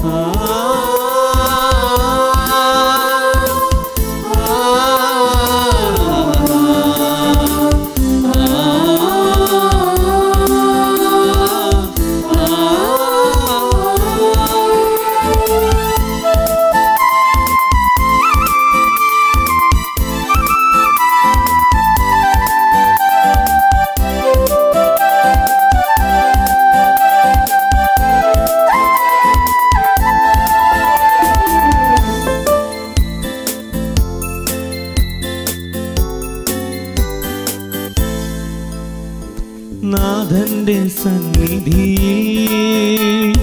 നാഥന്റെ സന്നിധിയിൽ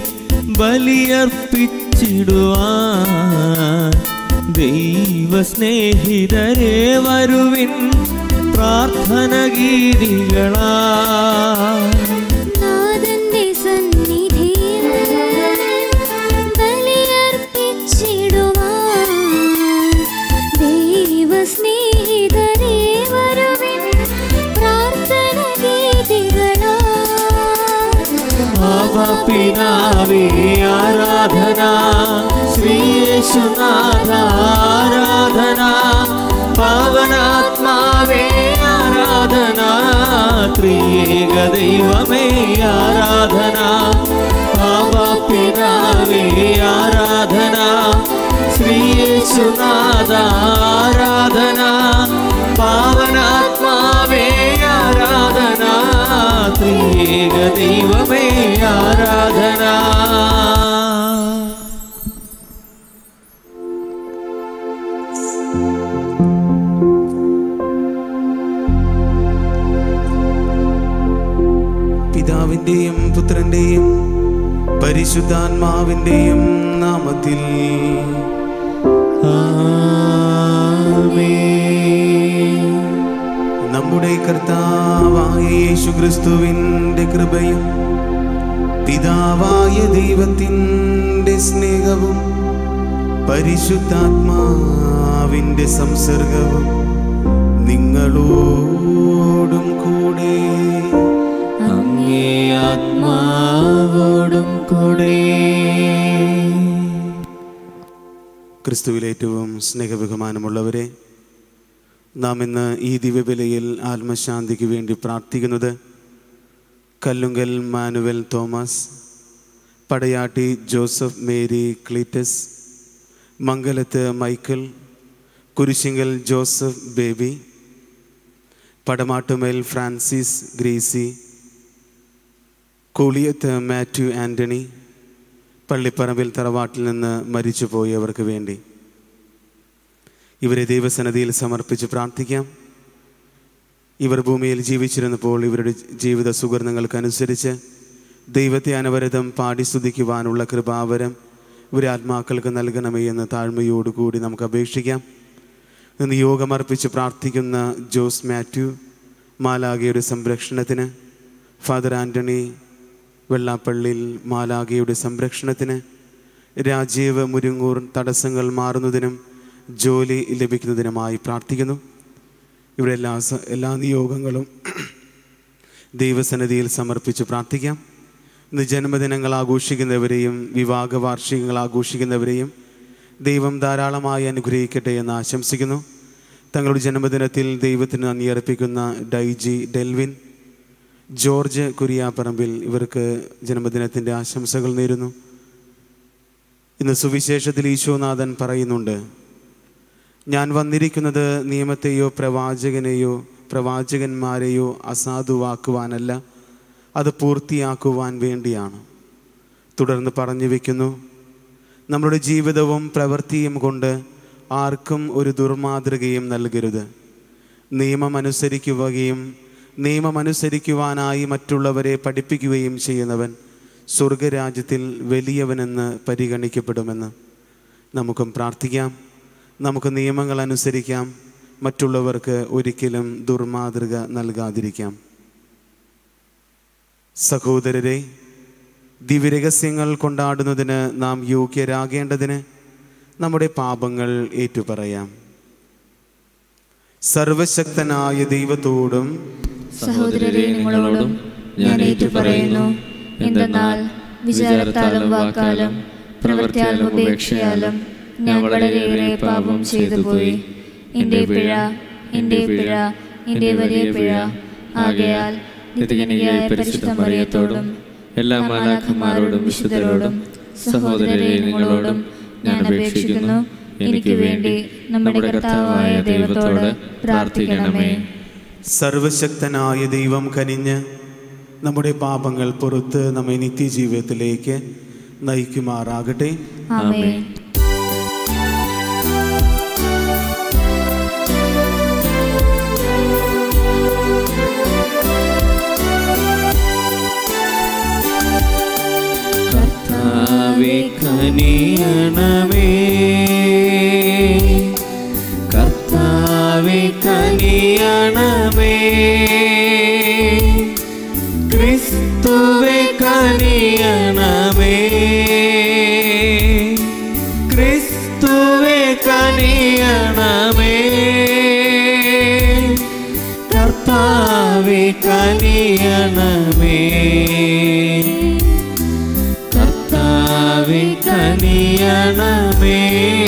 ബലിയർപ്പിച്ചിടുവാൻ ദൈവസ്നേഹിതരെ വരുവിൻ പ്രാർത്ഥന ഗീതികളാ നാഥന്റെ സന്നിധിയിൽ ബലിയർപ്പിച്ചിടുവാൻ ദൈവസ്നേഹിതരെ വരുവിൻ പ്രാർത്ഥന പിതാവേ ആരാധന ശ്രീയേശുനാഥ ആരാധന പാവനാത്മാവേ ആരാധന ത്രിയേക ദൈവമേ ആരാധന പിതാവേ ആരാധന ശ്രീയേശുനാഥ ആരാധന പാവനാത്മാവേ ആരാധന ത്രിയേക ദൈവമേ ആരാധന പിതാവിൻ്റെയും പുത്രൻ്റെയും പരിശുദ്ധാത്മാവിൻ്റെയും നാമത്തിൽ നമ്മുടെ കർത്താവായ യേശു ക്രിസ്തുവിൻ്റെ കൃപയും പിതാവായ ദൈവത്തിൻ്റെ സ്നേഹവും പരിശുദ്ധാത്മാവിൻ്റെ സംസർഗവും നിങ്ങളോടും കൂടെ അങ്ങേ ആത്മാവോടും കൂടെ ക്രിസ്തുവിലേറ്റവും സ്നേഹബഹുമാനമുള്ളവരെ നാം ഇന്ന് ഈ ദിവ്യബലിയിൽ ആത്മശാന്തിക്ക് വേണ്ടി പ്രാർത്ഥിക്കുന്നത് Kallungal Manuel Thomas Padayatti Joseph Mary Cletus Mangalath Michael Kurisinkal Joseph Baby Padamattumel Francis Gracy Kooliyath Mathew Antony Pallipparambil തറവാട്ടിൽ നിന്ന് മരിച്ചുപോയവർക്ക് വേണ്ടി ഇവരെ ദൈവസന്നതിയിൽ സമർപ്പിച്ച് പ്രാർത്ഥിക്കാം ഇവർ ഭൂമിയിൽ ജീവിച്ചിരുന്നപ്പോൾ ഇവരുടെ ജീവിത സുഹൃത്തുക്കൾക്കനുസരിച്ച് ദൈവത്തെ അനവരതം പാടി സ്തുതിക്കുവാനുള്ള കൃപാവരം ഇവരെ ആത്മാക്കൾക്ക് നൽകണമേ എന്ന് താഴ്മയോടുകൂടി നമുക്ക് അപേക്ഷിക്കാം ഇന്ന് യോഗമർപ്പിച്ച് പ്രാർത്ഥിക്കുന്ന ജോസ് മാത്യു മാലാഗയുടെ സംരക്ഷണത്തിന് ഫാദർ ആൻ്റണി വെള്ളാപ്പള്ളിയിൽ മാലാഗയുടെ സംരക്ഷണത്തിന് രാജീവ് മുരുങ്ങൂർ തടസ്സങ്ങൾ മാറുന്നതിനും ജോലി ലഭിക്കുന്നതിനുമായി പ്രാർത്ഥിക്കുന്നു ഇവിടെ എല്ലാ സ- എല്ലാ നിയോഗങ്ങളും ദൈവസന്നിധിയിൽ സമർപ്പിച്ച് പ്രാർത്ഥിക്കാം ഇന്ന് ജന്മദിനങ്ങൾ ആഘോഷിക്കുന്നവരെയും വിവാഹ വാർഷികങ്ങൾ ആഘോഷിക്കുന്നവരെയും ദൈവം ധാരാളമായി അനുഗ്രഹിക്കട്ടെ എന്ന് ആശംസിക്കുന്നു തങ്ങളുടെ ജന്മദിനത്തിൽ ദൈവത്തിന് നന്ദി അർപ്പിക്കുന്ന ഡൈജി ഡെൽവിൻ ജോർജ് കുരിയാപ്പറമ്പിൽ ഇവർക്ക് ജന്മദിനത്തിൻ്റെ ആശംസകൾ നേരുന്നു ഇന്ന് സുവിശേഷത്തിൽ ഈശോനാഥൻ പറയുന്നുണ്ട് ഞാൻ വന്നിരിക്കുന്നത് നിയമത്തെയോ പ്രവാചകനെയോ പ്രവാചകന്മാരെയോ അസാധുവാക്കുവാനല്ല അത് പൂർത്തിയാക്കുവാൻ വേണ്ടിയാണ് തുടർന്ന് പറഞ്ഞു വയ്ക്കുന്നു നമ്മുടെ ജീവിതവും പ്രവൃത്തിയും കൊണ്ട് ആർക്കും ഒരു ദുർമാതൃകയും നൽകരുത് നിയമം അനുസരിക്കുകയും നിയമം അനുസരിക്കുവാനായി മറ്റുള്ളവരെ പഠിപ്പിക്കുകയും ചെയ്യുന്നവൻ സ്വർഗരാജ്യത്തിൽ വലിയവനെന്ന് പരിഗണിക്കപ്പെടുമെന്ന് നമുക്കും പ്രാർത്ഥിക്കാം നമുക്ക് നിയമങ്ങൾ അനുസരിക്കാം മറ്റുള്ളവർക്ക് ഒരിക്കലും ദുർമാതൃക നൽകാതിരിക്കാം സഹോദരരെ ദിവ്യരഹസ്യങ്ങൾ കൊണ്ടാടുന്നതിന് നാം യോഗ്യരാകേണ്ടതിന് നമ്മുടെ പാപങ്ങൾ ഏറ്റുപറയാം സർവശക്തനായ ദൈവത്തോടും സഹോദരരെ നിങ്ങളോടും ഞാൻ ഏറ്റുപറയുന്നു എന്തെന്നാൽ വിചാരത്താലും വാക്കാലും പ്രവൃത്തിയാലും ഉപേക്ഷയാലും ഞാൻ വളരെയേറെ പാപം ചെയ്തു പോയി എൻ്റെ പിഴ എൻ്റെ പിഴ എൻ്റെ വലിയ പിഴ ആകയാൽ നിത്യകനികയായ പരിശുദ്ധ മറിയത്തോടും എല്ലാ മാലാഖന്മാരോടും വിശുദ്ധരോടും സഹോദരരെ നിങ്ങളോടും ഞാൻ അപേക്ഷിക്കുന്നു എനിക്ക് വേണ്ടി നമ്മുടെ കർത്താവായ ദൈവത്തോട് പ്രാർത്ഥിക്കണമേ സർവശക്തനായ ദൈവം കനിഞ്ഞ് നമ്മുടെ പാപങ്ങൾ പുറത്ത് നമ്മെ നിത്യജീവിതത്തിലേക്ക് നയിക്കുമാറാകട്ടെ ആമേൻ കർത്താവേ കനിയണമേ കർത്താവേ കനിയണമേ ക്രിസ്തുവേ കനിയണമേ ക്രിസ്തുവേ കനിയണമേ കർത്താവേ കനിയണമേ കർത്താവേ കനിയണമേ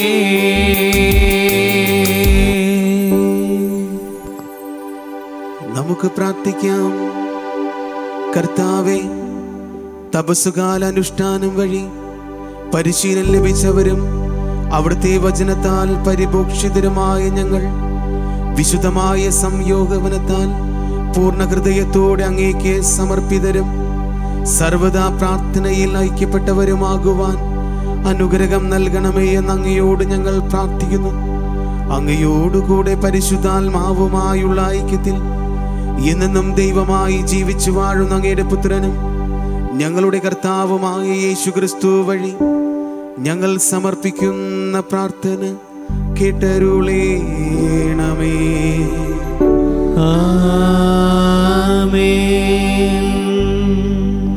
നമുക്ക് പ്രാർത്ഥിക്കാം കർത്താവെ തപസ്സുകാല അനുഷ്ഠാനം വഴി പരിശീലനം ലഭിച്ചവരും അവിടുത്തെ വചനത്താൽ പരിപോഷിതരുമായ ഞങ്ങൾ വിശുദ്ധമായ സംയോഗവനത്താൽ പൂർണ്ണ ഹൃദയത്തോടെ അങ്ങേക്ക് സമർപ്പിതരും സർവദാ പ്രാർത്ഥനയിൽ ഐക്യപ്പെട്ടവരുമാകുവാൻ അനുഗ്രഹം നൽകണമേ എന്ന് അങ്ങയോട് ഞങ്ങൾ പ്രാർത്ഥിക്കുന്നു അങ്ങയോടുകൂടെ പരിശുദ്ധാത്മാവുമായുള്ള ഐക്യത്തിൽ എന്നെന്നും ദൈവമായി ജീവിച്ചു വാഴുന്ന അങ്ങയുടെ പുത്രനും ഞങ്ങളുടെ കർത്താവുമായ യേശു ക്രിസ്തു വഴി ഞങ്ങൾ സമർപ്പിക്കുന്ന പ്രാർത്ഥന കേട്ടരുളേണമേ ആമേൻ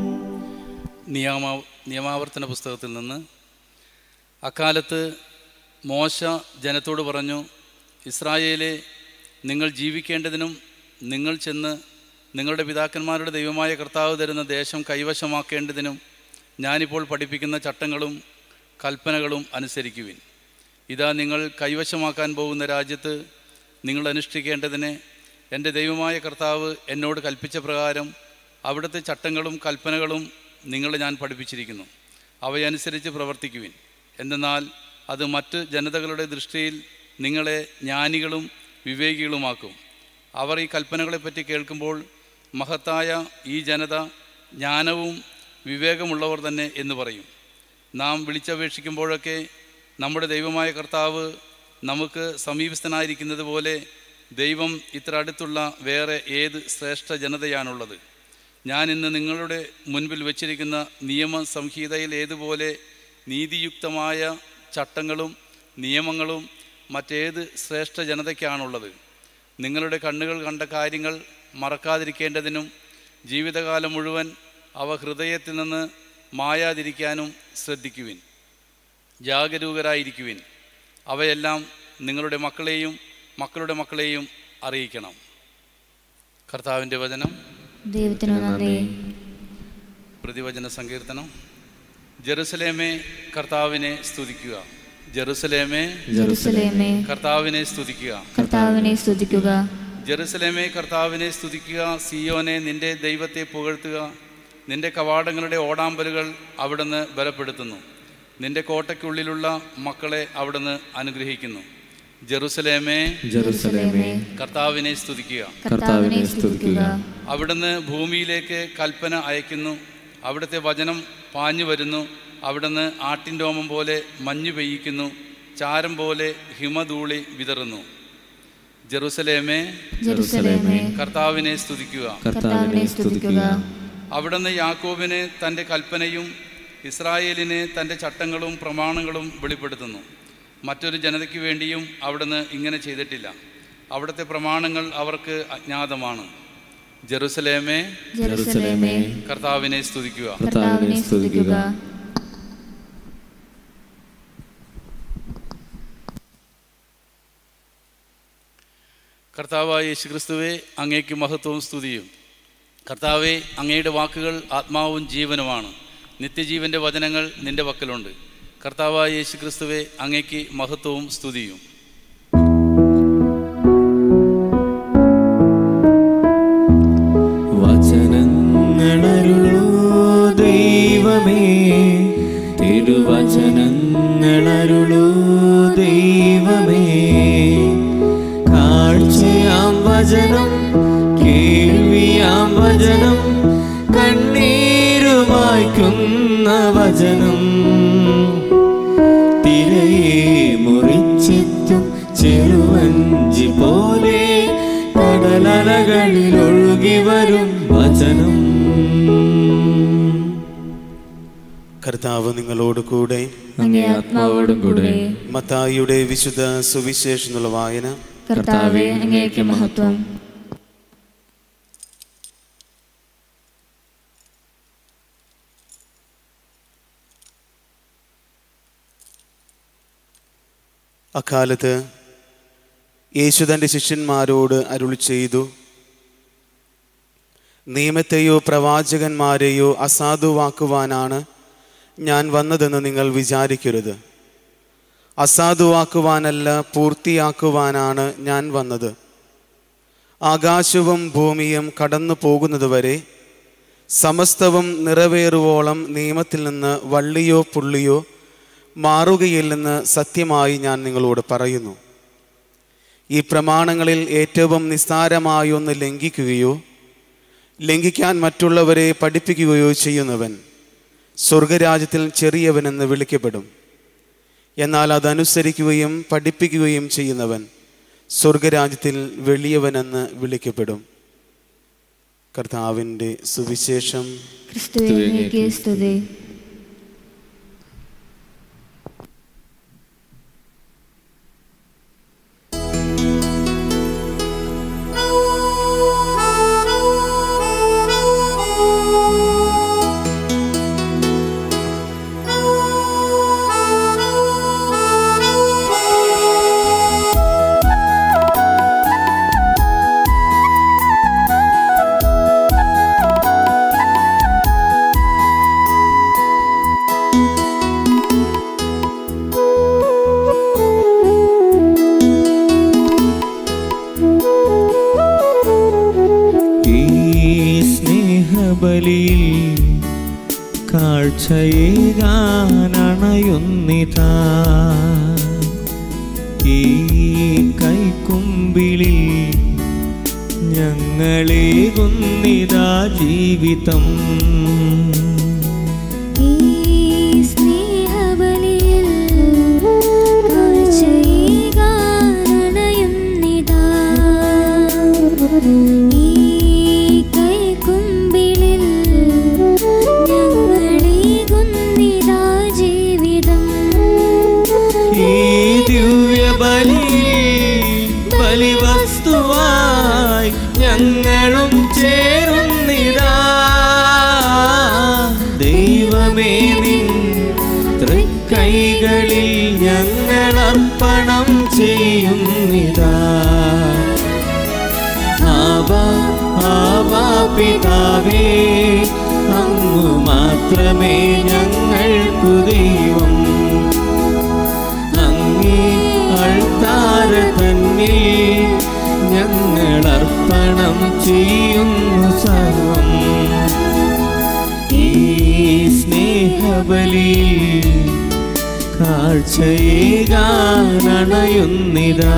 നിയമ നിയമാവർത്തന പുസ്തകത്തിൽ നിന്ന് അക്കാലത്ത് മോശ ജനത്തോട് പറഞ്ഞു ഇസ്രായേലെ നിങ്ങൾ ജീവിക്കേണ്ടതിനും നിങ്ങൾ ചെന്ന് നിങ്ങളുടെ പിതാക്കന്മാരുടെ ദൈവമായ കർത്താവ് തരുന്ന ദേശം കൈവശമാക്കേണ്ടതിനും ഞാനിപ്പോൾ പഠിപ്പിക്കുന്ന ചട്ടങ്ങളും കൽപ്പനകളും അനുസരിക്കുവിൻ ഇതാ നിങ്ങൾ കൈവശമാക്കാൻ പോകുന്ന രാജ്യത്ത് നിങ്ങൾ അനുഷ്ഠിക്കേണ്ടതിന് എൻ്റെ ദൈവമായ കർത്താവ് എന്നോട് കൽപ്പിച്ച പ്രകാരം അവിടുത്തെ ചട്ടങ്ങളും കൽപ്പനകളും നിങ്ങളെ ഞാൻ പഠിപ്പിച്ചിരിക്കുന്നു അവയനുസരിച്ച് പ്രവർത്തിക്കുവിൻ എന്തെന്നാൽ അത് മറ്റ് ജനതകളുടെ ദൃഷ്ടിയിൽ നിങ്ങളെ ജ്ഞാനികളും വിവേകികളുമാക്കും അവർ ഈ കൽപ്പനകളെപ്പറ്റി കേൾക്കുമ്പോൾ മഹത്തായ ഈ ജനത ജ്ഞാനവും വിവേകമുള്ളവർ തന്നെ എന്ന് പറയും നാം വിളിച്ചപേക്ഷിക്കുമ്പോഴൊക്കെ നമ്മുടെ ദൈവമായ കർത്താവ് നമുക്ക് സമീപസ്ഥനായിരിക്കുന്നത് പോലെ ദൈവം ഇത്ര അടുത്തുള്ള വേറെ ഏത് ശ്രേഷ്ഠ ജനതയാണുള്ളത് ഞാൻ ഇന്ന് നിങ്ങളുടെ മുൻപിൽ വച്ചിരിക്കുന്ന നിയമ സംഹിതയിൽ ഏതുപോലെ നീതിയുക്തമായ ചട്ടങ്ങളും നിയമങ്ങളും മറ്റേത് ശ്രേഷ്ഠ ജനതയ്ക്കാണുള്ളത് നിങ്ങളുടെ കണ്ണുകൾ കണ്ട കാര്യങ്ങൾ മറക്കാതിരിക്കേണ്ടതിനും ജീവിതകാലം മുഴുവൻ അവ ഹൃദയത്തിൽ നിന്ന് മായാതിരിക്കാനും ശ്രദ്ധിക്കുവിൻ ജാഗരൂകരായിരിക്കുവിൻ അവയെല്ലാം നിങ്ങളുടെ മക്കളെയും മക്കളുടെ മക്കളെയും അറിയിക്കണം കർത്താവിൻ്റെ വചനം ദൈവത്തിനു നന്ദി പ്രതിവചന സങ്കീർത്തനം ജെറുസലേമേ കർത്താവിനെ സ്തുതിക്കുക ജെറുസലേമേ ജെറുസലേമേ കർത്താവിനെ സ്തുതിക്കുക കർത്താവിനെ സ്തുതിക്കുക ജെറുസലേമേ കർത്താവിനെ സ്തുതിക്കുക സിയോനെ നിന്റെ ദൈവത്തെ പുകഴ്ത്തുക നിന്റെ കവാടങ്ങളുടെ ഓടാമ്പലുകൾ അവിടുന്ന് ബലപ്പെടുത്തുന്നു നിന്റെ കോട്ടയ്ക്കുള്ളിലുള്ള മക്കളെ അവിടുന്ന് അനുഗ്രഹിക്കുന്നു ജെറുസലേമേ ജെറുസലേമേ കർത്താവിനെ സ്തുതിക്കുക കർത്താവിനെ സ്തുതിക്കുക അവിടുന്ന് ഭൂമിയിലേക്ക് കൽപ്പന അയക്കുന്നു അവിടുത്തെ വചനം പാഞ്ഞു വരുന്നു അവിടുന്ന് ആട്ടിൻരോമം പോലെ മഞ്ഞു പെയ്യിക്കുന്നു ചാരം പോലെ ഹിമധൂളി വിതറുന്നു ജെറുസലേമേ ജെറുസലേമേ കർത്താവിനെ സ്തുതിക്കുക കർത്താവിനെ സ്തുതിക്കുക അവിടുന്ന് യാക്കോബിന് തൻ്റെ കൽപ്പനയും ഇസ്രായേലിന് തൻ്റെ ചട്ടങ്ങളും പ്രമാണങ്ങളും വെളിപ്പെടുത്തുന്നു മറ്റൊരു ജനതയ്ക്ക് വേണ്ടിയും അവിടുന്ന് ഇങ്ങനെ ചെയ്തിട്ടില്ല അവിടുത്തെ പ്രമാണങ്ങൾ അവർക്ക് അജ്ഞാതമാണ് ജെറുസലേമേ ജെറുസലേമേ കർത്താവിനെ സ്തുതിക്കുക കർത്താവിനെ സ്തുതിക്കുക കർത്താവായ യേശുക്രിസ്തുവെ അങ്ങേക്ക് മഹത്വവും സ്തുതിയും കർത്താവെ അങ്ങയുടെ വാക്കുകൾ ആത്മാവും ജീവനുമാണ് നിത്യജീവൻ്റെ വചനങ്ങൾ നിന്റെ പക്കലുണ്ട് കർത്താവായ യേശു ക്രിസ്തുവെ അങ്ങേക്ക് മഹത്വവും സ്തുതിയും വചനങ്ങളരുളൂ ദൈവമേ തിരുവചനങ്ങളരുളൂ ദൈവമേ കാഴ്ചയാം വചനം കേൾവിയാം വചനം കണ്ണീരുമായ്ക്കുന്ന വചനം തിരയെ മുറിച്ചെത്തും ചെറുവഞ്ചി പോലെ കടലലകളിൽ ഒഴുകി വരും വചനം കർത്താവ് നിങ്ങളോട് കൂടെ അങ്ങേ ആത്മാവോടും കൂടെ മത്തായിയുടെ വിശുദ്ധ സുവിശേഷം എന്നുള്ള വായന കർത്താവെ അങ്ങേക്ക് മഹത്വം അക്കാലത്ത് യേശു തൻ്റെ ശിഷ്യന്മാരോട് അരുളി ചെയ്തു നിയമത്തെയോ പ്രവാചകന്മാരെയോ അസാധുവാക്കുവാനാണ് ഞാൻ വന്നതെന്ന് നിങ്ങൾ വിചാരിക്കരുത് അസാധുവാക്കുവാനല്ല പൂർത്തിയാക്കുവാനാണ് ഞാൻ വന്നത് ആകാശവും ഭൂമിയും കടന്നു പോകുന്നതുവരെ സമസ്തവും നിറവേറുവോളം നിയമത്തിൽ നിന്ന് വള്ളിയോ പുള്ളിയോ മാറുകയില്ലെന്ന് സത്യമായി ഞാൻ നിങ്ങളോട് പറയുന്നു ഈ പ്രമാണങ്ങളിൽ ഏറ്റവും നിസ്സാരമായൊന്ന് ലംഘിക്കുകയോ ലംഘിക്കാൻ മറ്റുള്ളവരെ പഠിപ്പിക്കുകയോ ചെയ്യുന്നവൻ സ്വർഗരാജ്യത്തിൽ ചെറിയവനെന്ന് വിളിക്കപ്പെടും എന്നാൽ അതനുസരിക്കുകയും പഠിപ്പിക്കുകയും ചെയ്യുന്നവൻ സ്വർഗരാജ്യത്തിൽ വലിയവനെന്ന് വിളിക്കപ്പെടും കർത്താവിൻ്റെ സുവിശേഷം ക്രിസ്തുവേ അങ്ങേക്ക് സ്തുതി ഈ സ്നേഹബലിയിൽ കാഴ്ചയേകാനണയുന്നിതാ ഈ കൈക്കുമ്പിളിൽ ഞങ്ങളേകുന്നിതാ ജീവിതം ഈ സ്നേഹബലിയിൽ കാഴ്ചയേകാനണയുന്നിതാ. ഈ കൈക്കുമ്പിളിൽ ഞങ്ങളേകുന്നിതാ ജീവിതം ഈ ദിവ്യബലിയിൽ ബലിവസ്തുവായി ഞങ്ങളും ചേരുന്നിതാ ദൈവമേ നിൻ തൃക്കൈകളിൽ ഞങ്ങൾ അർപ്പണം ചെയ്യുന്നിതാ ആവാ ആവാ പിതാവേ അങ്ങു മാത്രമേ ഞങ്ങൾക്കു ദൈവം അങ്ങേ അൾത്താര തന്നിൽ ഞങ്ങൾ അർപ്പണം ചെയ്യുന്നു സർവം ഈ സ്നേഹബലി കാഴ്ചയേകാനണയുന്നിതാ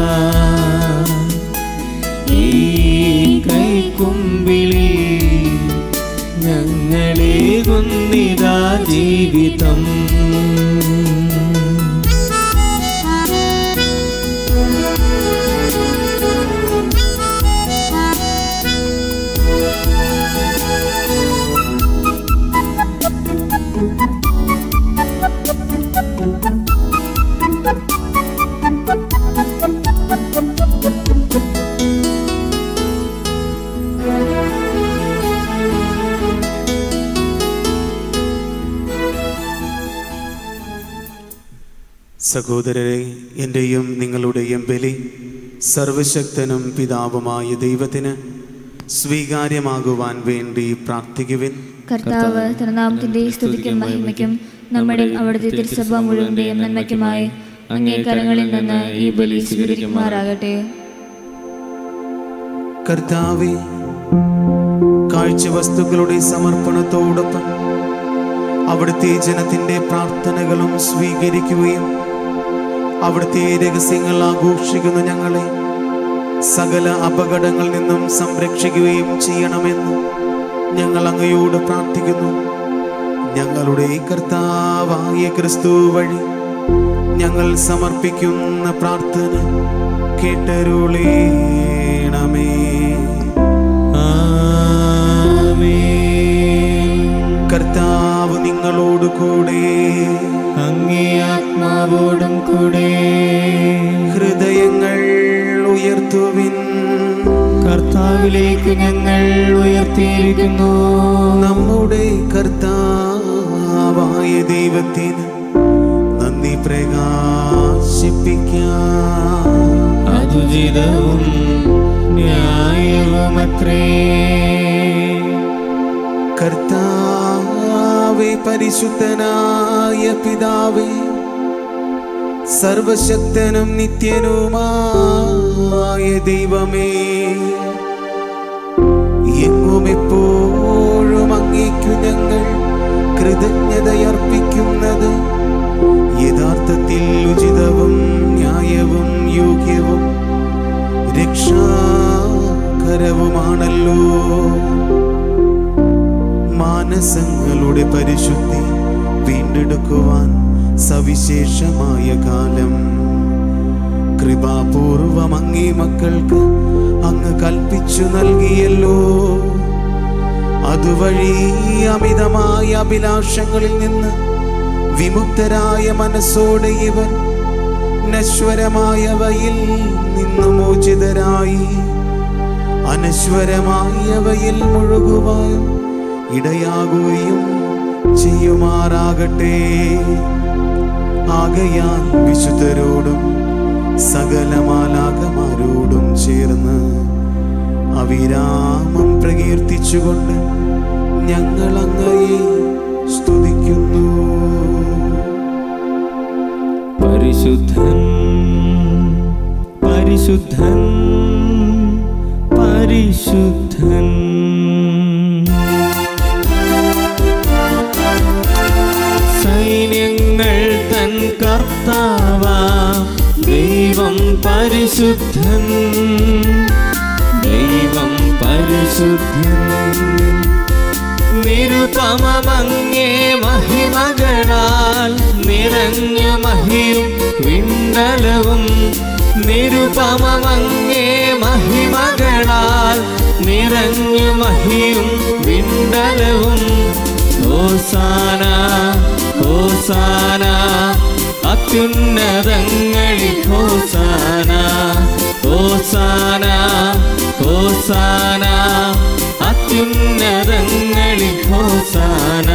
ഈ കൈക്കുമ്പിളി ഞങ്ങളേകുന്നിതാ ജീവിതം സഹോദരരെ എൻ്റെയും നിങ്ങളുടെയും ബലി സർവശക്തനും പിതാവുമായ ദൈവത്തിന് സ്വീകാര്യമാകുവാൻ വേണ്ടി പ്രാർത്ഥിക്കുവിൻ കർത്താവ് തിരുനാമത്തിന്റെ സ്തുതിക്കും മഹിമയ്ക്കും നമ്മുടെ അവിടുത്തെ തിരുസഭ മുഴുവന്റെയും നന്മയ്ക്കുമായി അങ്ങേ കരങ്ങളിൽ നിന്ന് ഈ ബലി സ്വീകരിക്കുമാറാകട്ടെ കർത്താവെ കാഴ്ചവസ്തുക്കളുടെ സമർപ്പണത്തോടൊപ്പം അവിടുത്തെ ജനത്തിന്റെ പ്രാർത്ഥനകളും സ്വീകരിക്കുകയും അവിടുത്തെ രഹസ്യങ്ങൾ ആഘോഷിക്കുന്ന ഞങ്ങളെ സകല അപകടങ്ങളിൽ നിന്നും സംരക്ഷിക്കുകയും ചെയ്യണമെന്ന് ഞങ്ങൾ അങ്ങയോട് പ്രാർത്ഥിക്കുന്നു ഞങ്ങളുടെ കർത്താവായ ക്രിസ്തു വഴി ഞങ്ങൾ സമർപ്പിക്കുന്ന പ്രാർത്ഥന കേട്ടരുളേണമേ ആമേൻ. കർത്താവ് നിങ്ങളോട് കൂടെ അങ്ങേ ആത്മാവോടും കൂടെ ഹൃദയങ്ങൾ ഉയർത്തുവിൻ കർത്താവിലേക്ക് ഞങ്ങൾ ഉയർത്തിയിരിക്കുന്നു നമ്മുടെ കർത്താവായ ദൈവത്തിന് നന്ദി പ്രകാശിപ്പിക്കാം അതുചിതവും ന്യായവുമത്രേ കർത്താവെ പരിശുദ്ധനായ പിതാവേ സർവശക്തനും നിത്യനുമായ ദൈവമേ എങ്ങും എപ്പോഴും അങ്ങേക്കു ഞങ്ങൾ കൃതജ്ഞതയർപ്പിക്കുന്നത് യഥാർത്ഥത്തിൽ ഉചിതവും ന്യായവും യോഗ്യവും രക്ഷാകരവുമാണല്ലോ മാനസങ്ങളുടെ പരിശുദ്ധി വീണ്ടെടുക്കുവാൻ സവിശേഷമായ കാലം കൃപാപൂർവം അങ്ങേ മക്കൾക്ക് അങ്ങ് കൽപ്പിച്ചു നൽകിയല്ലോ അതുവഴി അമിതമായ അഭിലാഷങ്ങളിൽ നിന്ന് വിമുക്തരായ മനസ്സോടെ ഇവർ നശ്വരമായവയിൽ നിന്ന് മോചിതരായി അനശ്വരമായവയിൽ മുഴുകുവാൻ ഇടയാകുകയും ചെയ്യുമാറാകട്ടെ ആകയാൽ വിശുദ്ധരോടും സകലമാലാകമാരോടും ചേർന്ന് അവിരാമം പ്രകീർത്തിച്ചുകൊണ്ട് ഞങ്ങൾ അങ്ങയെ സ്തുതിക്കുന്നു പരിശുദ്ധൻ പരിശുദ്ധൻ പരിശുദ്ധൻ സൈന്യങ്ങൾ തൻ കർത്താവ ദൈവം പരിശുദ്ധൻ ദൈവം പരിശുദ്ധൻ നിരുപമങ്ങേ മഹിമകളാൽ നിറഞ്ഞു മഹിയും വിണ്ടലവും നിരുപമങ്ങേ മഹിമകളാൽ നിറഞ്ഞു മഹിയും വിണ്ടലവും ഹോസാന ഹോസാന അത്യുന്നതങ്ങളിൽ ഹോസാന ഹോസാന ഹോസാന അത്യുന്നതങ്ങളിൽ ഹോസാന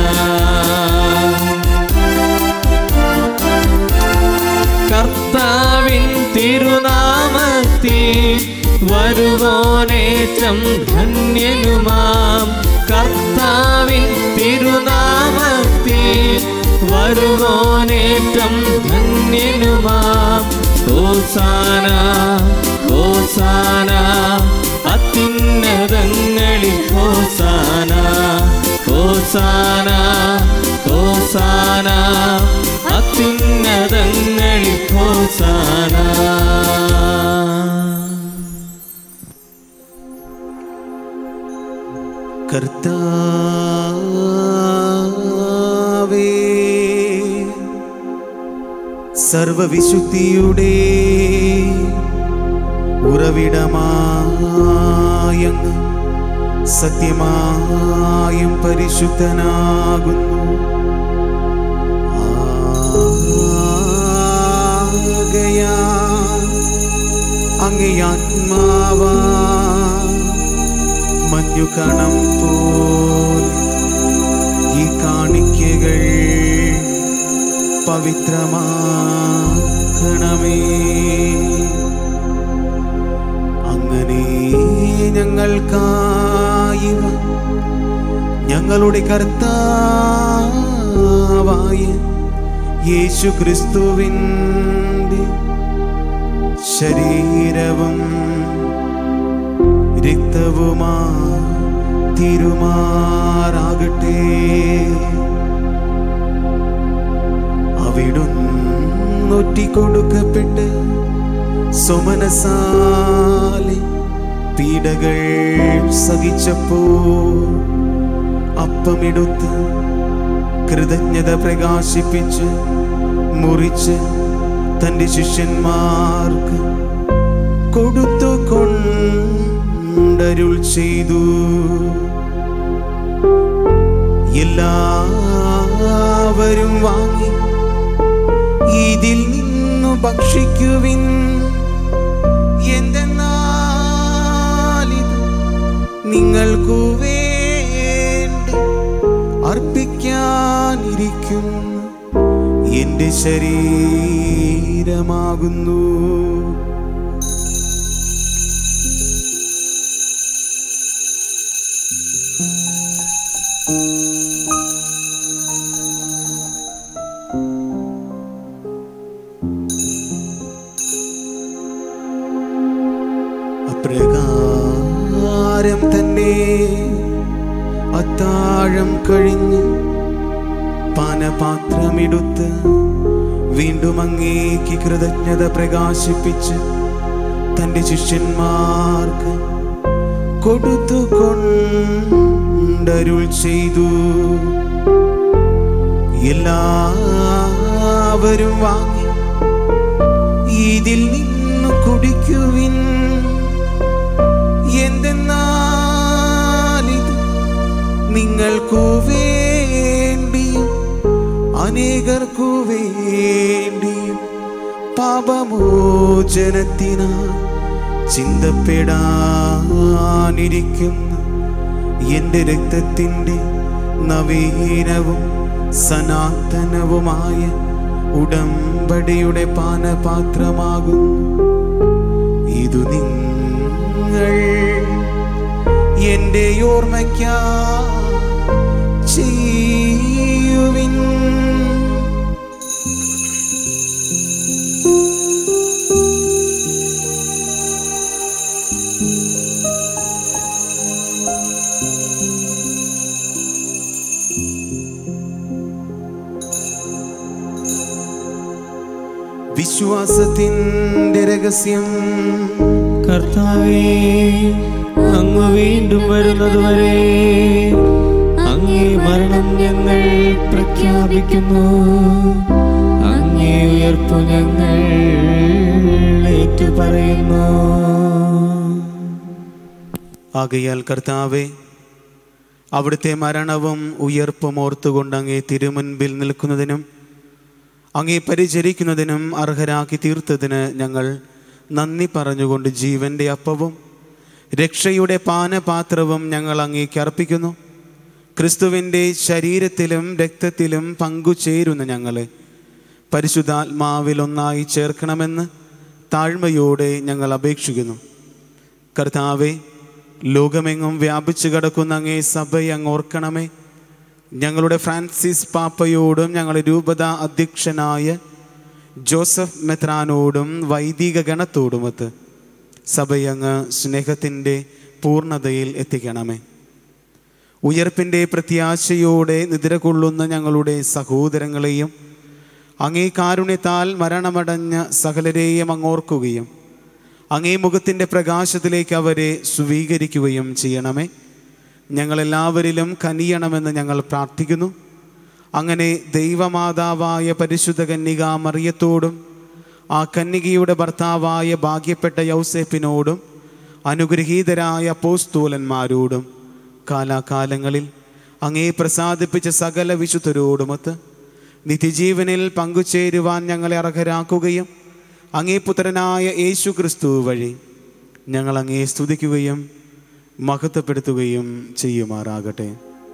കർത്താവിൻ തിരുനാമത്തിൽ വരുവോനേറ്റം ധന്യനുമാം കർത്താവിൻ തിരുനാമത്തിൽ വരുവോനേറ്റം ധന്യനുമാം ഹോസാന ഹോസാന അത്യുന്നതങ്ങളിൽ ഹോസാന ഹോസാന ഹോസാന അത്യുന്നതങ്ങളിൽ ഹോസാന കർത്താവേ സർവവിശുദ്ധിയുടെ ഉറവിടമായങ്ങ് സത്യമായും പരിശുദ്ധനാകുന്നു ആകയാ അങ്ങേ ആത്മാവാ മഞ്ഞുകണം പോലെ ഈ കാണിക്കകൾ പവിത്രമാക്കണമേ അങ്ങനെ ഞങ്ങൾക്കായി ഞങ്ങളുടെ കർത്താവായ യേശു ക്രിസ്തുവിൻ്റെ ശരീരവും രക്തവുമാ തിരുമാറാകട്ടെ അവിടുന്നൊറ്റിക്കൊടുക്കപ്പെട്ട് സുമനസാലെ പീഡകൾ സഹിച്ചപ്പോ അപ്പമെടുത്ത് കൃതജ്ഞത പ്രകാശിപ്പിച്ച് മുറിച്ച് തന്റെ ശിഷ്യന്മാർക്ക് കൊടുത്തു കൊണ്ടരുൾ ചെയ്തു എല്ലാവരും വാങ്ങി ഇതിൽ നിന്നു ഭക്ഷിക്കുവിൻ എന്തെന്നാലിത് നിങ്ങൾക്കു വേണ്ടി അർപ്പിക്കാനിരിക്കുന്ന എന്റെ ശരീരമാകുന്നു അപ്രകാരം തന്നെ അത്താഴം കഴിഞ്ഞ് പാനപാത്രമെടുത്ത് വീണ്ടും അങ്ങേക്ക് കൃതജ്ഞത പ്രകാശിപ്പിച്ച് തന്റെ ശിഷ്യന്മാർക്ക് കൊടുത്തു കൊണ്ടരുൾ ചെയ്തു എല്ലാവരും വാങ്ങി ഇതിൽ നിന്നു കുടിക്കുവിൻ എന്തെന്നാലിത് നിങ്ങൾക്കു വേണ്ടിയും അനേകർക്കു വേണ്ടിയും പാപമോചനത്തിന ചിന്തപ്പെടാനിരിക്കുന്ന എന്റെ രക്തത്തിൻ്റെ നവീനവും സനാതനവുമായ ഉടമ്പടിയുടെ പാനപാത്രമാകുന്നു ഇതു നിങ്ങൾ എന്റെ ഓർമ്മയ്ക്കാ ചെയ്യുവിൻ വിശ്വാസത്തിൻ്റെ രഹസ്യം കർത്താവേ അങ്ങ് വീണ്ടും വരുന്നതുവരെ അങ്ങേ മരണം ഞങ്ങൾ പ്രഖ്യാപിക്കുന്നു അങ്ങേ ഉയർപ്പു ഞങ്ങൾ ഏറ്റുപറയുന്നു ആകയാൽ കർത്താവെ അവിടുത്തെ മരണവും ഉയർപ്പും ഓർത്തുകൊണ്ട് അങ്ങേ തിരുമുൻപിൽ നിൽക്കുന്നതിനും അങ്ങേ പരിചരിക്കുന്നതിനും അർഹരാക്കി തീർത്തതിന് ഞങ്ങൾ നന്ദി പറഞ്ഞുകൊണ്ട് ജീവന്റെ അപ്പവും രക്ഷയുടെ പാനപാത്രവും ഞങ്ങൾ അങ്ങേക്ക് അർപ്പിക്കുന്നു ക്രിസ്തുവിൻ്റെ ശരീരത്തിലും രക്തത്തിലും പങ്കുചേരുന്ന ഞങ്ങളെ പരിശുദ്ധാത്മാവിൽ ഒന്നായി ചേർക്കണമെന്ന് താഴ്മയോടെ ഞങ്ങൾ അപേക്ഷിക്കുന്നു കർത്താവെ ലോകമെങ്ങും വ്യാപിച്ചു കിടക്കുന്ന അങ്ങേ സഭയെ അങ്ങ് ഓർക്കണമേ ഞങ്ങളുടെ ഫ്രാൻസിസ് പാപ്പയോടും ഞങ്ങളുടെ രൂപത അധ്യക്ഷനായ ജോസഫ് മെത്രാനോടും വൈദിക ഗണത്തോടുമൊത്ത് സഭയങ്ങ് സ്നേഹത്തിൻ്റെ പൂർണ്ണതയിൽ എത്തിക്കണമേ ഉയർപ്പിൻ്റെ പ്രത്യാശയോടെ നിദ്ര കൊള്ളുന്ന ഞങ്ങളുടെ സഹോദരങ്ങളെയും അങ്ങേ കാരുണ്യത്താൽ മരണമടഞ്ഞ സകലരെയും അങ്ങോർക്കുകയും അങ്ങേ മുഖത്തിൻ്റെ പ്രകാശത്തിലേക്ക് അവരെ സ്വീകരിക്കുകയും ചെയ്യണമേ ഞങ്ങളെല്ലാവരിലും കനിയണമെന്ന് ഞങ്ങൾ പ്രാർത്ഥിക്കുന്നു അങ്ങനെ ദൈവമാതാവായ പരിശുദ്ധ കന്യക മറിയത്തോടും ആ കന്യകയുടെ ഭർത്താവായ ഭാഗ്യപ്പെട്ട യൗസേപ്പിനോടും അനുഗ്രഹീതരായ പോസ്തൂലന്മാരോടും കാലാകാലങ്ങളിൽ അങ്ങേ പ്രസാദിപ്പിച്ച സകല വിശുദ്ധരോടുമൊത്ത് നിത്യജീവനിൽ പങ്കുചേരുവാൻ ഞങ്ങളെ അർഹരാക്കുകയും അങ്ങേ പുത്രനായ യേശു ക്രിസ്തു വഴി ഞങ്ങൾ അങ്ങേ സ്തുതിക്കുകയും മഹത്വപ്പെടുത്തുകയും ചെയ്യുമാറാകട്ടെ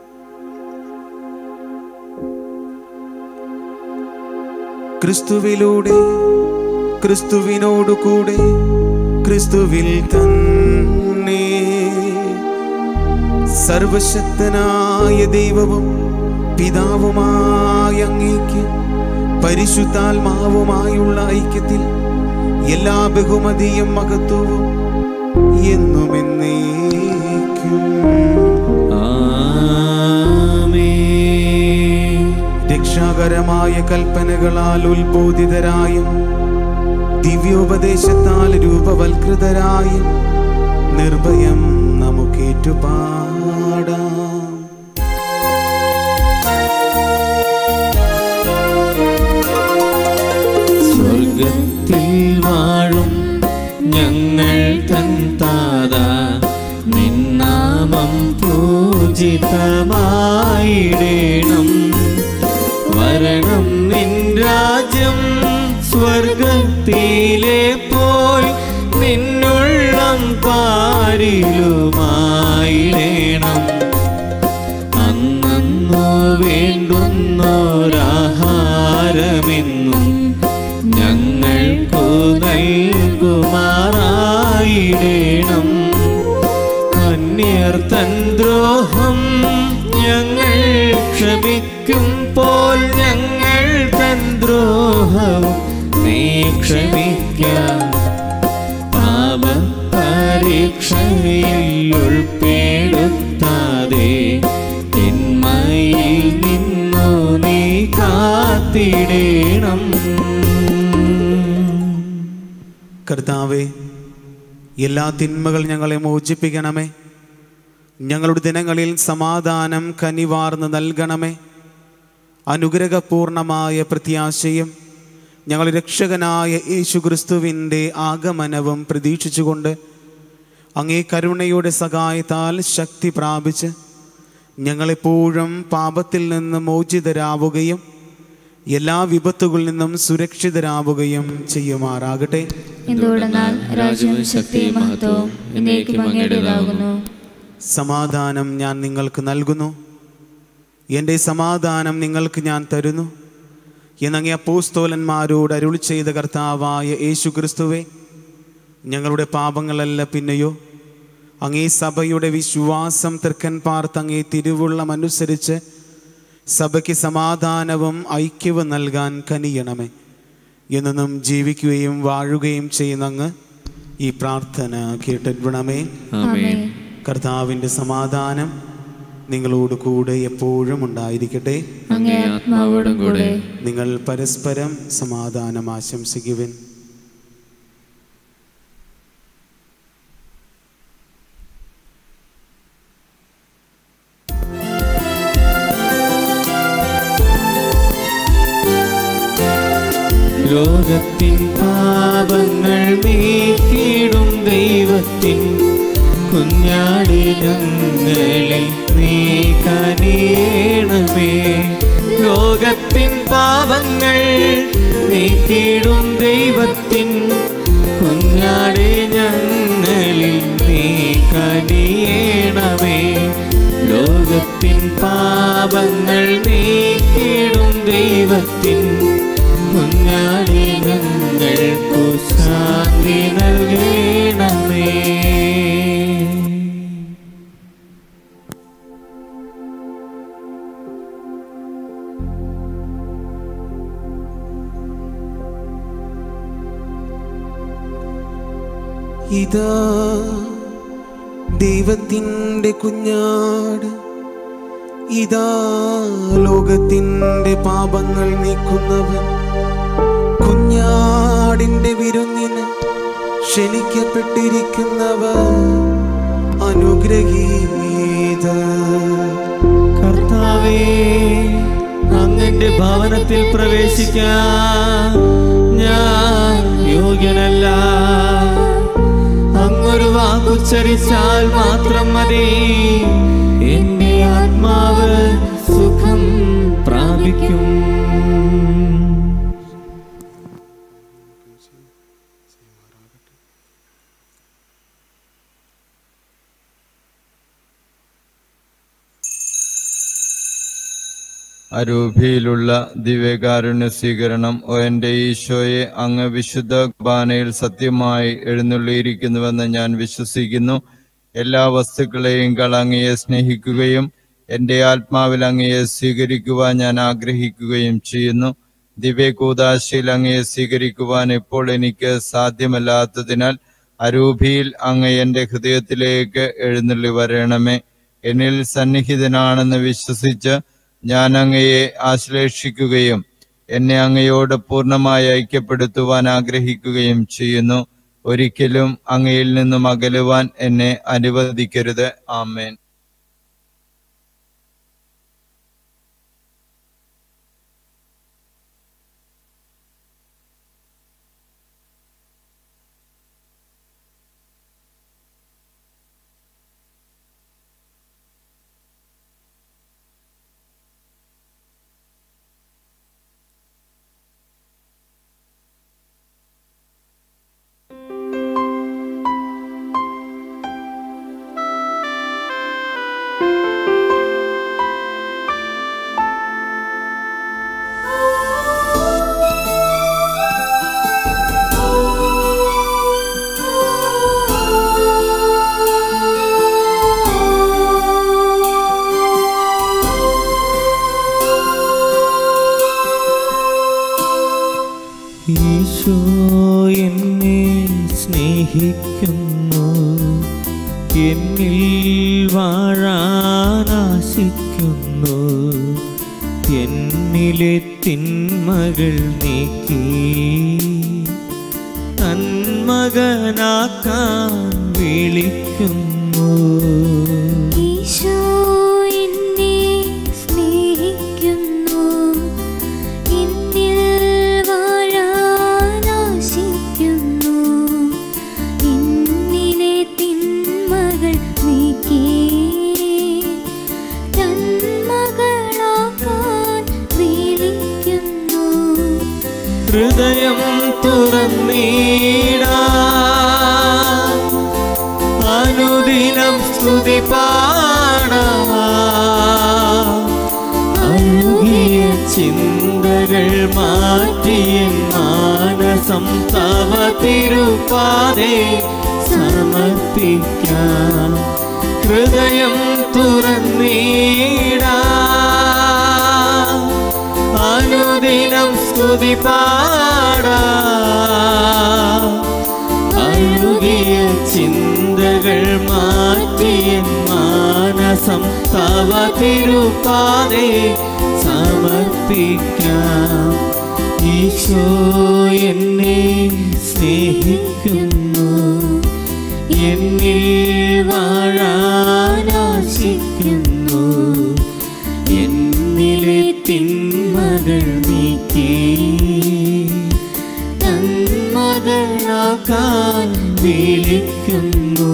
ക്രിസ്തുവിലൂടെ ക്രിസ്തുവിനോടു കൂടെ ക്രിസ്തുവിൽ തന്നെ സർവശക്തനായ ദൈവവും പിതാവുമായ അങ്ങേക്ക് പരിശുദ്ധാത്മാവുമായുള്ള ഐക്യത്തിൽ എല്ലാ ബഹുമതിയും മഹത്വവും എന്നും എന്നേക്കും ആമേൻ രക്ഷാകരമായ കൽപ്പനകളാൽ ഉത്ബോധിതരായും ദിവ്യോപദേശത്താൽ രൂപവൽകൃതരായും നിർഭയം നമുക്കേറ്റുപാടാം സ്വർഗത്തിൽ വാഴും ഞങ്ങൾ തൻ താത നിന്നാമം പൂജിതമായിടേണം വരണം നിൻ രാജ്യം സ്വർഗത്തിലെ പോയി നിന്നുള്ളം പാരിലുമായിടേണം അന്നു വേണ്ടുന്നൊരാഹാരമെന്നും ഞങ്ങൾക്കു നൽകുമാറായിടേണം അന്യർ തൻ ദ്രോഹം ഞങ്ങൾ ക്ഷമിക്കും പോൽ ഞങ്ങൾ തൻ ദ്രോഹവും നീ ക്ഷമിക്കാം പാപ പരീക്ഷയിൽ ഉൾപ്പെടുത്താതെ തിന്മയിൽ നിന്നു നീ കാത്തിടേണം കർത്താവെ എല്ലാ തിന്മകൾ ഞങ്ങളെ മോചിപ്പിക്കണമേ ഞങ്ങളുടെ ദിനങ്ങളിൽ സമാധാനം കനിവാർന്ന് നൽകണമേ അനുഗ്രഹപൂർണമായ പ്രത്യാശയും ഞങ്ങളുടെ രക്ഷകനായ യേശു ക്രിസ്തുവിൻ്റെ ആഗമനവും പ്രതീക്ഷിച്ചുകൊണ്ട് അങ്ങേ കരുണയുടെ സഹായത്താൽ ശക്തി പ്രാപിച്ച് ഞങ്ങളെപ്പോഴും പാപത്തിൽ നിന്ന് മോചിതരാവുകയും എല്ലാ വിപത്തുകളിൽ നിന്നും സുരക്ഷിതരാവുകയും ചെയ്യുമാറാകട്ടെ എന്തുകൊണ്ടെന്നാൽ രാജ്യവും ശക്തിയും മഹത്വവും എന്നേക്കും അങ്ങയുടേതാകുന്നു സമാധാനം ഞാൻ നിങ്ങൾക്ക് നൽകുന്നു എൻ്റെ സമാധാനം നിങ്ങൾക്ക് ഞാൻ തരുന്നു എന്നങ്ങേ അപ്പോസ്തോലന്മാരോട് അരുളി ചെയ്ത കർത്താവായ യേശു ക്രിസ്തുവേ ഞങ്ങളുടെ പാപങ്ങളല്ല പിന്നെയോ അങ്ങേ സഭയുടെ വിശ്വാസം തൃക്കൻ പാർത്ത് അങ്ങേ തിരുവുള്ളം അനുസരിച്ച് സഭയ്ക്ക് സമാധാനവും ഐക്യവും നൽകാൻ കനിയണമേ എന്നും ജീവിക്കുകയും വാഴുകയും ചെയ്യുന്ന അങ്ങ് ഈ പ്രാർത്ഥന കേട്ടിടണമേ ആമേൻ കർത്താവിൻ്റെ സമാധാനം നിങ്ങളോട് കൂടെ എപ്പോഴും ഉണ്ടായിരിക്കട്ടെ അങ്ങേ ആത്മാവോടും കൂടെ നിങ്ങൾ പരസ്പരം സമാധാനം ആശംസിക്കുവിൻ ലോകത്തിൻ പാപങ്ങൾ നീക്കിടും ദൈവത്തിൻ കുഞ്ഞാടി ഞങ്ങളിൽ നീ കനിയണമേ ലോകത്തിൻ പാപങ്ങൾ നീക്കിടും ദൈവത്തിൻ കുഞ്ഞാടി ഞങ്ങളിൽ നീ കനിയണമേ ലോകത്തിൻ പാപങ്ങൾ നീക്കിടും ദൈവത്തിൻ കുഞ്ഞാടി ഞങ്ങൾക്കു ശാന്തി നൽകണമേ ഇതാ ദൈവത്തിൻ്റെ കുഞ്ഞാട് ഇതാ ലോകത്തിൻ്റെ പാപങ്ങൾ നീക്കുന്നവൻ കുഞ്ഞാടിൻ്റെ വിരുന്നിന് ക്ഷണിക്കപ്പെട്ടിരിക്കുന്നവർ അനുഗ്രഹീത കർത്താവേ അങ്ങന്റെ ഭവനത്തിൽ പ്രവേശിക്കാൻ ഞാൻ യോഗ്യനല്ല അങ്ങൊരു വാക്കുച്ചരിച്ചാൽ മാത്രം മതി എന്റെ ആത്മാവ് സുഖം പ്രാപിക്കും അരൂപിയിലുള്ള ദിവ്യകാരുണ്യ സ്വീകരണം ഓ എൻ്റെ ഈശോയെ അങ്ങ് വിശുദ്ധ കുർബാനയിൽ സത്യമായി എഴുന്നള്ളിയിരിക്കുന്നുവെന്ന് ഞാൻ വിശ്വസിക്കുന്നു എല്ലാ വസ്തുക്കളെയും അങ്ങയെ സ്നേഹിക്കുകയും എൻ്റെ ആത്മാവിൽ അങ്ങയെ സ്വീകരിക്കുവാൻ ഞാൻ ആഗ്രഹിക്കുകയും ചെയ്യുന്നു ദിവ്യകൂദാശയിൽ അങ്ങയെ സ്വീകരിക്കുവാൻ ഇപ്പോൾ എനിക്ക് സാധ്യമല്ലാത്തതിനാൽ അരൂപിയിൽ അങ്ങ് എൻ്റെ ഹൃദയത്തിലേക്ക് എഴുന്നള്ളി വരണമേ എന്നിൽ സന്നിഹിതനാണെന്ന് വിശ്വസിച്ച് ഞാൻ അങ്ങയെ ആശ്ലേഷിക്കുകയും എന്നെ അങ്ങയോട് പൂർണ്ണമായി ഐക്യപ്പെടുത്തുവാൻ ആഗ്രഹിക്കുകയും ചെയ്യുന്നു ഒരിക്കലും അങ്ങയിൽ നിന്നും അകലുവാൻ എന്നെ അനുവദിക്കരുത് ആമേൻ ഈശോ എന്നെ സ്നേഹിക്കുന്നു എന്നിൽ വാഴാനാശിക്കുന്നു എന്നിലെ തിന്മകൾ നീക്കി തന്മകനാക്കാൻ വിളിക്കുന്നു ഈശോ എന്നെ സ്നേഹിക്കുന്നു എന്നിൽ വാഴാനാശിക്കുന്നു എന്നിലെ തിന്മകൾ നീക്കി തന്മകളാക്കാൻ വിളിക്കുന്നു ഹൃദയം തുറന്നീടാ അനുദിനം സ്തുതി പാടാ അഴുകിയ ചിന്തകൾ മാറ്റിയ മാനസം തവ തിരുപ്പാതെ സമർപ്പിക്കാം ഹൃദയം തുറന്നീടാ അനുദിനം സ്തുതി പാടാ അഴുകിയ ചിന്തകൾ മാറ്റിയ മാനസം തവ തിരുപ്പാതെ സമർപ്പിക്കാം ഈശോ എന്നെ സ്നേഹിക്കുന്നു എന്നിൽ വാഴാനാശിക്കുന്നു എന്നിലെ തിന്മകൾ നീക്കി തന്മകളാക്കാൻ വിളിക്കുന്നു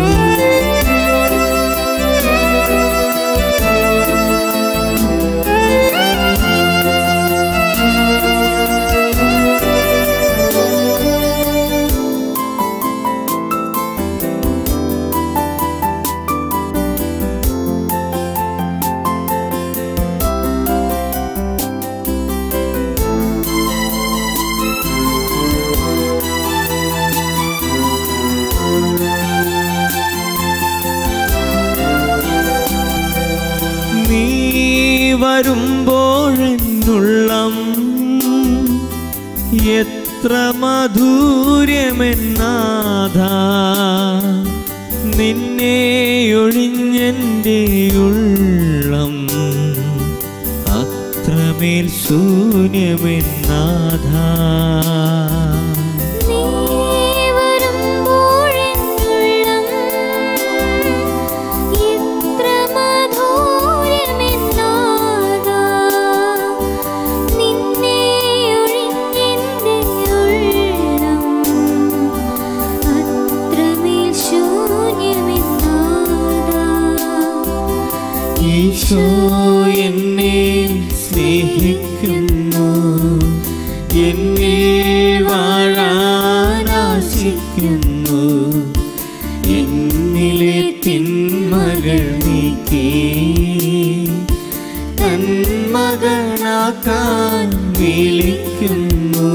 നീ വരുമ്പോഴെന്നുള്ളം എത്ര മധുര്യമെന്നാഥ നിന്നെ ഒഴിഞ്ഞെൻ്റെ ഉള്ളം അത്രമേൽ ശൂന്യമെന്നാഥ നീ വരുമ്പോഴെന്നുള്ളം എത്ര മധുര്യമെന്നാഥാ നിന്നെ ഒഴിഞ്ഞെൻ്റെ ഉള്ളം അത്രമേൽ ശൂന്യമെന്നാഥാ ഈശോ എന്നെ സ്നേഹിക്കുന്നു എന്നിൽ വാഴാനാശിക്കുന്നു എന്നിലെ തിന്മകൾ നീക്കി തന്മകനാക്കാൻ വിളിക്കുന്നു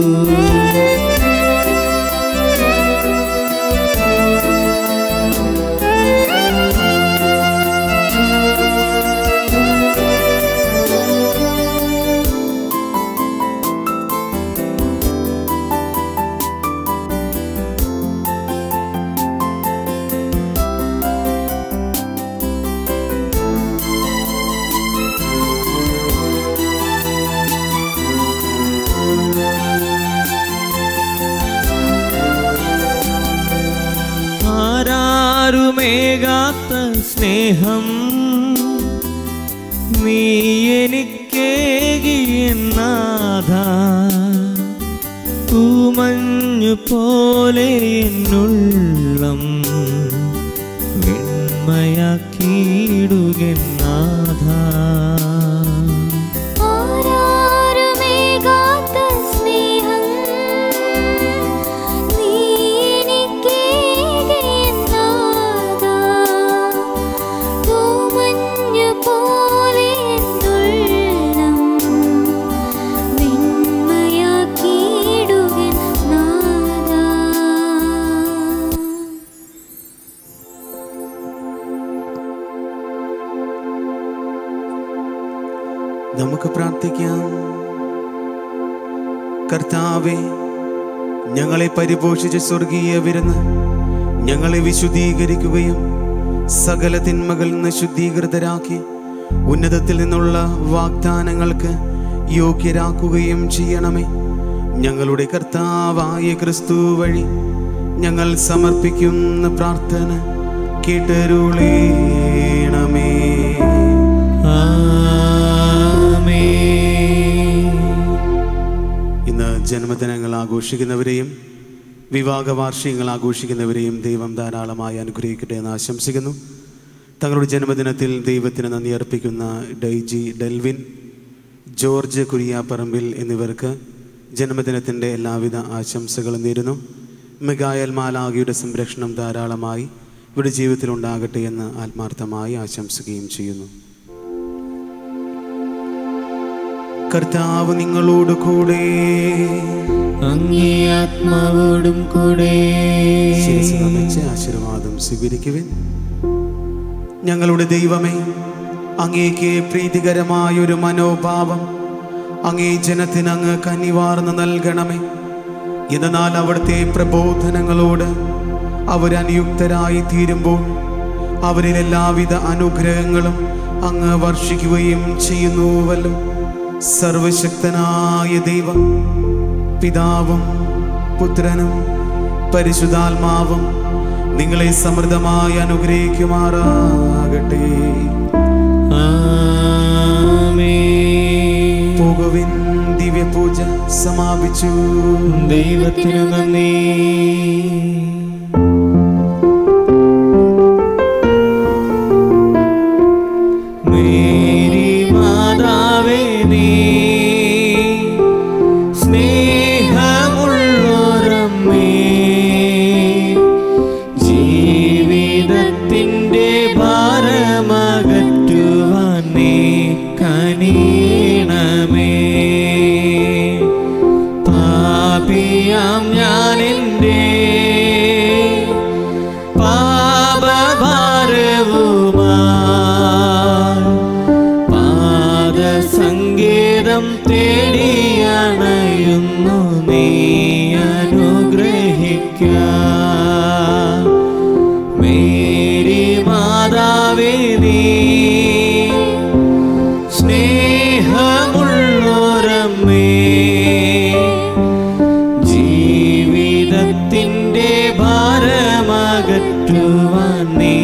ഈശോ യാതൊരുമേകാത്ത സ്നേഹം നീ എനിക്കേകിയെന്നാഥ പൂമഞ്ഞു പോലെ എന്നുള്ളം വെണ്മയാക്കിയിടുകെന്നാഥ ആരാരുമേകാത്ത സ്നേഹം നീ എനിക്കേകിയെന്നാഥാ. തൂമഞ്ഞു പോലെ എന്നുള്ളം വെണ്മയാക്കിയിടുകൻ നാഥാ. നമുക്ക് പ്രാർത്ഥിക്കാം കർത്താവെ ഞങ്ങളെ പരിപോഷിച്ച സ്വർഗീയ വിരുന്ന് ഞങ്ങളെ വിശുദ്ധീകരിക്കുകയും സകല തിന്മകളിൽ നിന്ന് ശുദ്ധീകൃതരാക്കി ഉന്നതത്തിൽ നിന്നുള്ള വാഗ്ദാനങ്ങൾക്ക് യോഗ്യരാക്കുകയും ചെയ്യണമേ ഞങ്ങളുടെ കർത്താവായ ക്രിസ്തു വഴി ഞങ്ങൾ സമർപ്പിക്കുന്ന പ്രാർത്ഥന കേട്ടരുളേണമേ ഇന്ന് ജന്മദിനങ്ങൾ ആഘോഷിക്കുന്നവരെയും വിവാഹ വാർഷികങ്ങൾ ആഘോഷിക്കുന്നവരെയും ദൈവം ധാരാളമായി അനുഗ്രഹിക്കട്ടെ എന്ന് ആശംസിക്കുന്നു തങ്ങളുടെ ജന്മദിനത്തിൽ ദൈവത്തിന് നന്ദി അർപ്പിക്കുന്ന ഡൈജി ഡെൽവിൻ ജോർജ് കുരിയാപ്പറമ്പിൽ എന്നിവർക്ക് ജന്മദിനത്തിൻ്റെ എല്ലാവിധ ആശംസകളും നേരുന്നു മിഗായൽ മാലാഗിയുടെ സംരക്ഷണം ധാരാളമായി ഇവരുടെ ജീവിതത്തിൽ ഉണ്ടാകട്ടെ എന്ന് ആത്മാർത്ഥമായി ആശംസിക്കുകയും ചെയ്യുന്നു കർത്താവ് നിങ്ങളോട് കൂടെ അങ്ങേ ആത്മാവോടും കൂടെ ശിരസ്സ് നമിച്ച് ആശീർവാദം സ്വീകരിക്കുവിൻ ഞങ്ങളുടെ ദൈവമേ അങ്ങേക്ക് പ്രീതികരമായ ഒരു മനോഭാവം അങ്ങേ ജനത്തിന് അങ്ങ് കനിവാർന്ന് നൽകണമേ എന്നാൽ അവിടുത്തെ പ്രബോധനങ്ങളോട് അവരനുയുക്തരായി തീരുമ്പോൾ അവരിൽ എല്ലാവിധ അനുഗ്രഹങ്ങളും അങ്ങ് വർഷിക്കുകയും ചെയ്യുന്നുവല്ലോ സർവശക്തനായ ദൈവം പിതാവും പുത്രനും പരിശുദ്ധാത്മാവും നിങ്ങളെ സമൃദ്ധമായി അനുഗ്രഹിക്കുമാറാകട്ടെ ആമേൻ. പോകുവിൻ ദിവ്യപൂജ സമാപിച്ചു ദൈവത്തിനു നന്ദി മേരി മാതാവേ നീ സ്നേഹമുള്ളോരമ്മേ ജീവിതത്തിൻ്റെ ഭാരമകറ്റുവാൻ നീ കനിയണമേ പാപിയാം ഞാൻ എൻ്റെ പാപഭാരവുമായി പാദസങ്കേതം തേടിയണയുന്നു നീ അനുഗ്രഹിക്ക മേരി മാതാവേ നീ സ്നേഹമുള്ളോരമ്മേ ജീവിതത്തിൻ്റെ ഭാരമകറ്റുവാൻ നീ